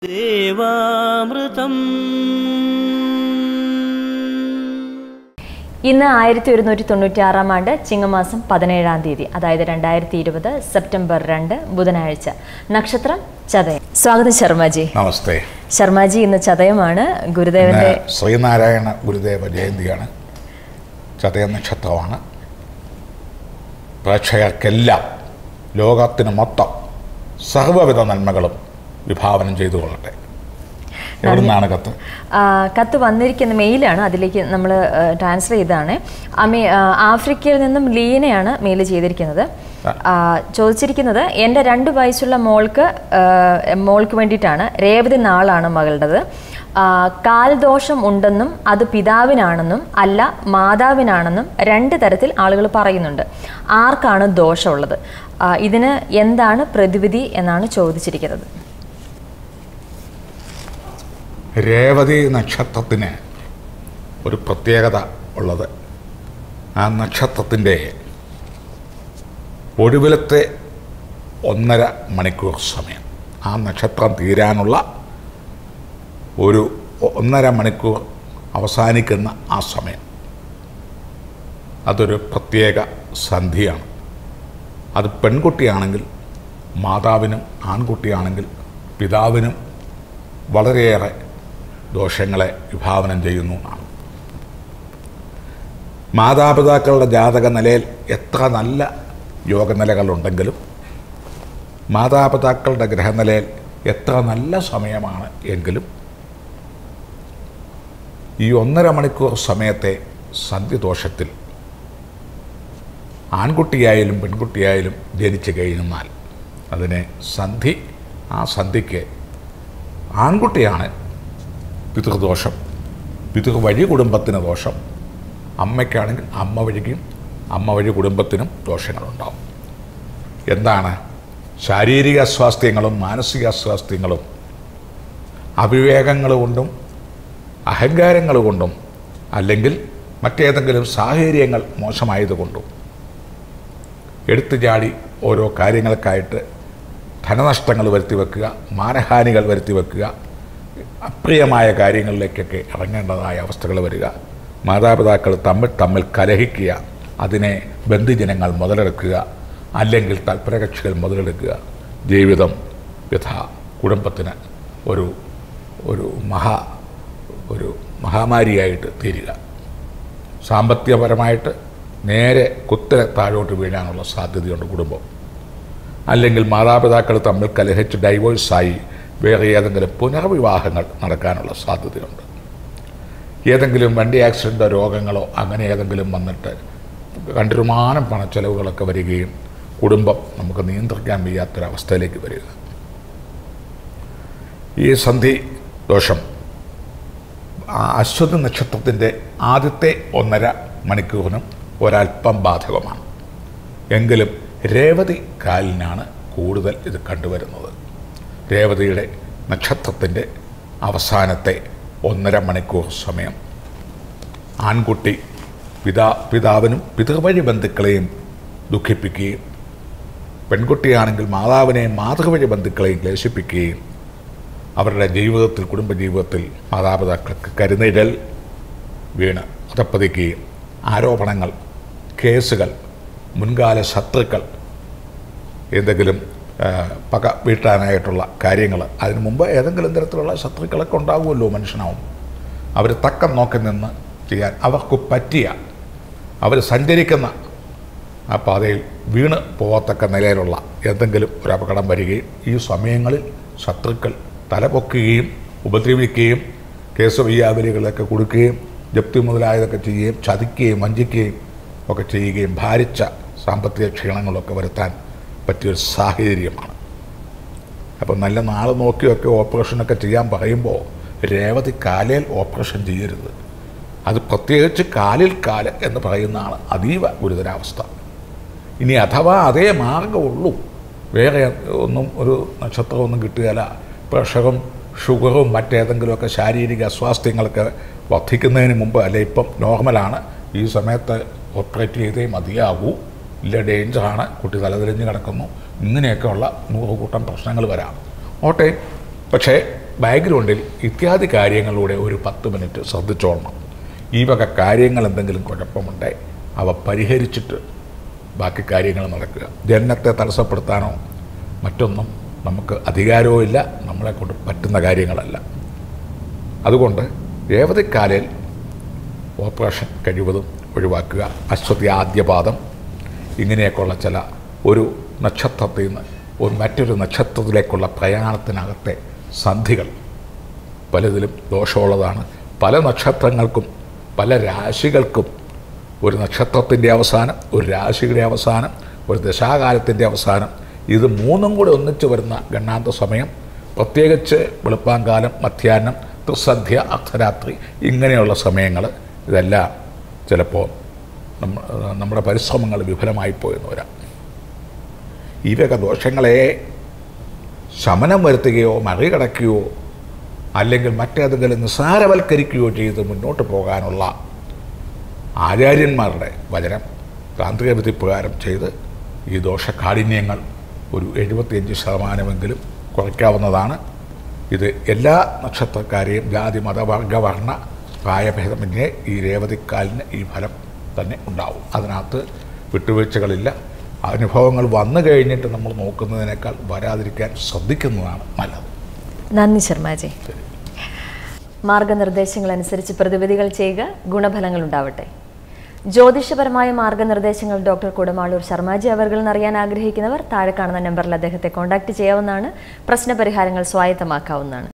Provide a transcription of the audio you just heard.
ദേവാമൃതം ഇന്ന് ആയിരത്തി ഒരുന്നൂറ്റി തൊണ്ണൂറ്റി ആറാം ആണ്ട് ചിങ്ങമാസം പതിനേഴാം തീയതി അതായത് രണ്ടായിരത്തി ഇരുപത് സെപ്റ്റംബർ രണ്ട് ബുധനാഴ്ച നക്ഷത്രം ചതയം സ്വാഗതം ശർമ്മജി നമസ്തേ ശർമ്മജി ഇന്ന് ചതയമാണ് ഗുരുദേവന്റെ ഇന്ന് ശ്രീനാരായണ ഗുരുദേവ ജയന്തിയാണ് ചതയ നക്ഷത്രമാണ് പ്രേക്ഷകർക്കെല്ലാം ലോകത്തിന് മൊത്തം സർവ്വവിധ നന്മകളും വിഭാവനം ചെയ്തു കൊള്ളട്ടെ എവിടെ നിന്നാണ് കത്ത് ആ, കത്ത് വന്നിരിക്കുന്ന മെയിലാണ് അതിലേക്ക് നമ്മൾ ട്രാൻസ്ഫർ ചെയ്തതാണ് അമേ ആ, ആഫ്രിക്കയിൽ നിന്നും ലീനയാണ് മെയിൽ ചെയ്തിരിക്കുന്നത് ആ, ചോദിച്ചിരിക്കുന്നത് എൻ്റെ രണ്ട് വയസ്സുള്ള മോൾക്ക് ആ, മോൾക്ക് വേണ്ടിയിട്ടാണ് രേവതി നാളാണ് മകളുടേത് ആ, കാൽദോഷം ഉണ്ടെന്നും അത് പിതാവിനാണെന്നും അല്ല മാതാവിനാണെന്നും രണ്ട് തരത്തിൽ ആളുകൾ പറയുന്നുണ്ട് ആർക്കാണ് ദോഷമുള്ളത് ആ, ഇതിന് എന്താണ് പ്രതിവിധി എന്നാണ് ചോദിച്ചിരിക്കുന്നത് രേവതി നക്ഷത്രത്തിന് ഒരു പ്രത്യേകത ഉള്ളത് ആ നക്ഷത്രത്തിൻ്റെ ഒടുവിലത്തെ ഒന്നര മണിക്കൂർ സമയം ആ നക്ഷത്രം തീരാനുള്ള ഒരു ഒന്നര മണിക്കൂർ അവസാനിക്കുന്ന ആ സമയം അതൊരു പ്രത്യേക സന്ധിയാണ് അത് പെൺകുട്ടിയാണെങ്കിൽ മാതാവിനും ആൺകുട്ടിയാണെങ്കിൽ പിതാവിനും വളരെയേറെ ദോഷങ്ങളെ വിഭാവനം ചെയ്യുന്നു എന്നാണ് മാതാപിതാക്കളുടെ ജാതക നിലയിൽ എത്ര നല്ല യോഗനിലകളുണ്ടെങ്കിലും മാതാപിതാക്കളുടെ ഗ്രഹനിലയിൽ എത്ര നല്ല സമയമാണ് എങ്കിലും ഈ ഒന്നര മണിക്കൂർ സമയത്തെ സന്ധിദോഷത്തിൽ ആൺകുട്ടിയായാലും പെൺകുട്ടിയായാലും ജനിച്ചു കഴിഞ്ഞാൽ അതിനെ സന്ധി ആ സന്ധിക്ക് ആൺകുട്ടിയാണ് പിതൃദോഷം പിതൃ വഴി കുടുംബത്തിന് ദോഷം അമ്മയ്ക്കാണെങ്കിൽ അമ്മ വഴിക്കും അമ്മ വഴി കുടുംബത്തിനും ദോഷങ്ങളുണ്ടാവും എന്താണ് ശാരീരിക സ്വാസ്ഥ്യങ്ങളും മാനസിക അസ്വാസ്ഥ്യങ്ങളും അവിവേകങ്ങൾ കൊണ്ടും അഹങ്കാരങ്ങൾ കൊണ്ടും അല്ലെങ്കിൽ മറ്റേതെങ്കിലും സാഹചര്യങ്ങൾ മോശമായതുകൊണ്ടും എടുത്തു ചാടി ഓരോ കാര്യങ്ങൾക്കായിട്ട് ധനനഷ്ടങ്ങൾ വരുത്തി വെക്കുക മാനഹാനികൾ വരുത്തി വെക്കുക അപ്രിയമായ കാര്യങ്ങളിലേക്കൊക്കെ ഇറങ്ങേണ്ടതായ അവസ്ഥകൾ വരിക മാതാപിതാക്കൾ തമ്മിൽ തമ്മിൽ കലഹിക്കുക അതിനെ ബന്ധുജനങ്ങൾ മുതലെടുക്കുക അല്ലെങ്കിൽ തൽപരകക്ഷികൾ മുതലെടുക്കുക ജീവിതം യഥ കുടുംബത്തിന് ഒരു ഒരു മഹാ ഒരു മഹാമാരിയായിട്ട് തീരുക സാമ്പത്തികപരമായിട്ട് നേരെ കുത്തനെ താഴോട്ട് വീഴാനുള്ള സാധ്യതയുണ്ട് കുടുംബം അല്ലെങ്കിൽ മാതാപിതാക്കൾ തമ്മിൽ കലഹിച്ച് ഡൈവോഴ്സായി വേറെ ഏതെങ്കിലും പുനർവിവാഹങ്ങൾ നടക്കാനുള്ള സാധ്യതയുണ്ട് ഏതെങ്കിലും വണ്ടി ആക്സിഡൻറ്റോ രോഗങ്ങളോ അങ്ങനെ ഏതെങ്കിലും വന്നിട്ട് കണ്ടിരുമാനം പണച്ചെലവുകളൊക്കെ വരികയും കുടുംബം നമുക്ക് നിയന്ത്രിക്കാൻ വയ്യാത്തൊരവസ്ഥയിലേക്ക് വരിക ഈ സന്ധി ദോഷം ആ അശ്വതി നക്ഷത്രത്തിൻ്റെ ആദ്യത്തെ ഒന്നര മണിക്കൂറിനും ഒരല്പം ബാധകമാണ് എങ്കിലും രേവതി കാലിനാണ് കൂടുതൽ ഇത് കണ്ടുവരുന്നത് രേവതിയുടെ നക്ഷത്രത്തിൻ്റെ അവസാനത്തെ ഒന്നര മണിക്കൂർ സമയം ആൺകുട്ടി പിതാ പിതാവിനും പിതൃവഴി ബന്ധുക്കളെയും ദുഃഖിപ്പിക്കുകയും പെൺകുട്ടിയാണെങ്കിൽ മാതാവിനെയും മാതൃവഴി ബന്ധുക്കളെയും ക്ലേശിപ്പിക്കുകയും അവരുടെ ജീവിതത്തിൽ കുടുംബജീവിതത്തിൽ മാതാപിതാക്കൾക്ക് കരുനിഴൽ വീണ് അതപ്പതിക്കുകയും ആരോപണങ്ങൾ കേസുകൾ മുൻകാല ശത്രുക്കൾ എന്തെങ്കിലും ആ, പക വീട്ടാനായിട്ടുള്ള കാര്യങ്ങൾ അതിനു മുമ്പ് ഏതെങ്കിലും തരത്തിലുള്ള ശത്രുക്കളൊക്കെ ഉണ്ടാകുമല്ലോ മനുഷ്യനാവും അവർ തക്കം നോക്കി നിന്ന് ചെയ്യാൻ അവർക്ക് പറ്റിയ അവർ സഞ്ചരിക്കുന്ന ആ പാതയിൽ വീണ് പോകത്തക്ക നിലയിലുള്ള എന്തെങ്കിലും ഒരു അപകടം വരികയും ഈ സമയങ്ങളിൽ ശത്രുക്കൾ തലപൊക്കുകയും ഉപദ്രവിക്കുകയും കേസ് വയ്യാവലികളൊക്കെ കൊടുക്കുകയും ജപ്തി മുതലായതൊക്കെ ചെയ്യുകയും ചതിക്കുകയും വഞ്ചിക്കുകയും ഒക്കെ ചെയ്യുകയും ഭാരിച്ച സാമ്പത്തിക ക്ഷീണങ്ങളൊക്കെ വരുത്താൻ പറ്റിയൊരു സാഹചര്യമാണ് അപ്പോൾ നല്ല നാൾ നോക്കിയൊക്കെ ഓപ്പറേഷനൊക്കെ ചെയ്യാൻ പറയുമ്പോൾ രേവതി കാലയിൽ ഓപ്പറേഷൻ ചെയ്യരുത് അത് പ്രത്യേകിച്ച് കാലിൽ കാല് എന്ന് പറയുന്നതാണ് അതീവ ഗുരുതരാവസ്ഥ ഇനി അഥവാ അതേ മാർഗമുള്ളൂ വേറെ ഒന്നും ഒരു നക്ഷത്രമൊന്നും കിട്ടുകയില്ല പ്രഷറും ഷുഗറും മറ്റേതെങ്കിലുമൊക്കെ ശാരീരിക അസ്വാസ്ഥ്യങ്ങളൊക്കെ വർദ്ധിക്കുന്നതിന് മുമ്പ് അല്ലെ ഇപ്പം നോർമലാണ് ഈ സമയത്ത് ഓപ്പറേറ്റ് ചെയ്തേ മതിയാകൂ ഇല്ല ഡേഞ്ചറാണ് കുട്ടി തലതിരിഞ്ഞ് കിടക്കുന്നു ഇങ്ങനെയൊക്കെയുള്ള നൂറുകൂട്ടം പ്രശ്നങ്ങൾ വരാം ഓട്ടെ പക്ഷേ ബാക്ക്ഗ്രൗണ്ടിൽ ഇത്യാദി കാര്യങ്ങളിലൂടെ ഒരു പത്ത് മിനിറ്റ് ശ്രദ്ധിച്ചോളണം ഈ വക കാര്യങ്ങൾ എന്തെങ്കിലും കുഴപ്പമുണ്ടേ അവ പരിഹരിച്ചിട്ട് ബാക്കി കാര്യങ്ങൾ നടക്കുക ജനനത്തെ തടസ്സപ്പെടുത്താനോ മറ്റൊന്നും നമുക്ക് അധികാരവും ഇല്ല നമ്മളെ കൊണ്ട് പറ്റുന്ന കാര്യങ്ങളല്ല അതുകൊണ്ട് രേവതിക്കാലിൽ ഓപ്പറേഷൻ കഴിവതും ഒഴിവാക്കുക അശ്വതി ആദ്യപാദം ഇങ്ങനെയൊക്കെയുള്ള ചില ഒരു നക്ഷത്രത്തിൽ നിന്ന് ഒരു മറ്റൊരു നക്ഷത്രത്തിലേക്കുള്ള പ്രയാണത്തിനകത്തെ സന്ധികൾ പലതിലും ദോഷമുള്ളതാണ് പല നക്ഷത്രങ്ങൾക്കും പല രാശികൾക്കും ഒരു നക്ഷത്രത്തിൻ്റെ അവസാനം ഒരു രാശിയുടെ അവസാനം ഒരു ദശാകാലത്തിൻ്റെ അവസാനം ഇത് മൂന്നും കൂടി ഒന്നിച്ച് വരുന്ന ഗണ്ണാന്ത സമയം പ്രത്യേകിച്ച് വെളുപ്പാങ്കാലം മധ്യാഹ്നം ത്രിസന്ധ്യ അർദ്ധരാത്രി ഇങ്ങനെയുള്ള സമയങ്ങൾ ഇതെല്ലാം ചിലപ്പോൾ നമ്മ നമ്മുടെ പരിശ്രമങ്ങൾ വിഫലമായി പോയെന്ന് വരാം ഈ വക ദോഷങ്ങളെ ശമനം വരുത്തുകയോ മറികടക്കുകയോ അല്ലെങ്കിൽ മറ്റേതെങ്കിലും നിസ്സാരവൽക്കരിക്കുകയോ ചെയ്ത് മുന്നോട്ട് പോകാനുള്ള ആചാര്യന്മാരുടെ വചനം താന്ത്രിക വിധി പ്രകാരം ചെയ്ത് ഈ ദോഷകാഠിന്യങ്ങൾ ഒരു എഴുപത്തിയഞ്ച് ശതമാനമെങ്കിലും കുറയ്ക്കാവുന്നതാണ് ഇത് എല്ലാ നക്ഷത്രക്കാരെയും ജാതി മതവർഗ വർണ്ണ പ്രായഭേദമന്യേ ഈ രേവതിക്കാലിന് ഈ ഫലം തന്നെ ഉണ്ടാവും അതിനകത്ത് വിട്ടുവീഴ്ചകളില്ല അനുഭവങ്ങൾ വന്നു കഴിഞ്ഞിട്ട് നമ്മൾ നോക്കുന്നതിനേക്കാൾ വരാതിരിക്കാൻ ശ്രദ്ധിക്കുന്നതാണ് നല്ലത് നന്ദി ശർമാജി മാർഗനിർദ്ദേശങ്ങൾ അനുസരിച്ച് പ്രതിവിധികൾ ചെയ്യുക ഗുണഫലങ്ങൾ ഉണ്ടാവട്ടെ ജ്യോതിഷപരമായ മാർഗനിർദ്ദേശങ്ങൾ ഡോക്ടർ കുടമാളൂർ ശർമാജി അവർകളിൽ അറിയാൻ ആഗ്രഹിക്കുന്നവർ താഴെ കാണുന്ന നമ്പറിൽ അദ്ദേഹത്തെ കോൺടാക്ട് ചെയ്യാവുന്നതാണ് പ്രശ്നപരിഹാരങ്ങൾ സ്വായത്തമാക്കാവുന്നതാണ്